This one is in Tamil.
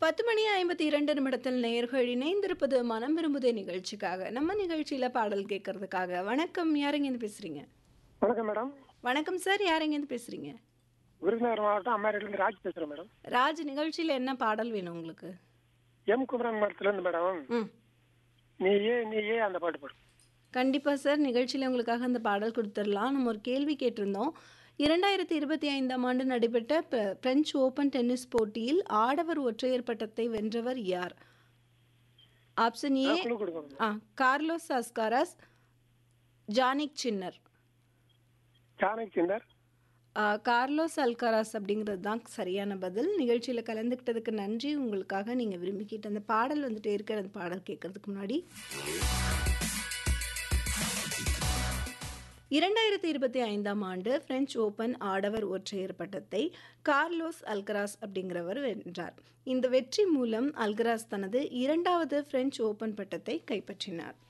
பத்து மணி ஐம்பத்தி இரண்டு நிமிடத்தில் நேயர்கள் இணைந்திருப்பது மனம் விரும்புதே நிகழ்ச்சிக்காக நம்ம நிகழ்ச்சியில பாடல் கேட்கறதுக்காக வணக்கம் யாரெங்கேருந்து பேசுறீங்க வணக்கம் மேடம் வணக்கம் சார் யாரெங்கேருந்து பேசுறீங்க விருதுநகர் மாவட்டம் அம்மாரிலிருந்து ராஜ் பேசுறேன் மேடம் ராஜ் நிகழ்ச்சியில என்ன பாடல் வேணும் உங்களுக்கு எம் குமரன் மரத்துல இருந்து மேடம் ம் நீ ஏ நீ ஏ அந்த பாட்டு பாடு கண்டிப்பா சார் நிகழ்ச்சியில் உங்களுக்காக அந்த பாடல் கொடுத்துடலாம் நம்ம ஒரு கேள்வி கேட்டிருந்தோம் இரண்டாயிரத்தி இருபத்தி ஐந்தாம் ஆண்டு நடைபெற்ற பிர- பிரெஞ்சு ஓபன் டென்னிஸ் போட்டியில் ஆடவர் ஒற்றையர் பட்டத்தை வென்றவர் யார் ஆப்ஷன் ஏ குழு கொடுக்கணும் ஆ Carlos Alcaraz Jannik Sinner Jannik Sinner ஆ, கார்லோஸ் அல்காராஸ் அப்படிங்கிறது தான் சரியான பதில் நிகழ்ச்சியில் கலந்துக்கிட்டதுக்கு நன்றி உங்களுக்காக நீங்கள் விரும்பிக்கிட்ட அந்த பாடல் வந்துட்டே இருக்கிற அந்த பாடல் கேட்கறதுக்கு முன்னாடி இரண்டாயிரத்தி இருபத்தி ஐந்தாம் ஆண்டு பிரெஞ்சு ஓபன் ஆடவர் ஒற்றையர் பட்டத்தை கார்லோஸ் அல்கராஸ் அப்படிங்கிறவர் வென்றார் இந்த வெற்றி மூலம் அல்கராஸ் தனது இரண்டாவது பிரெஞ்சு ஓபன் பட்டத்தை கைப்பற்றினார்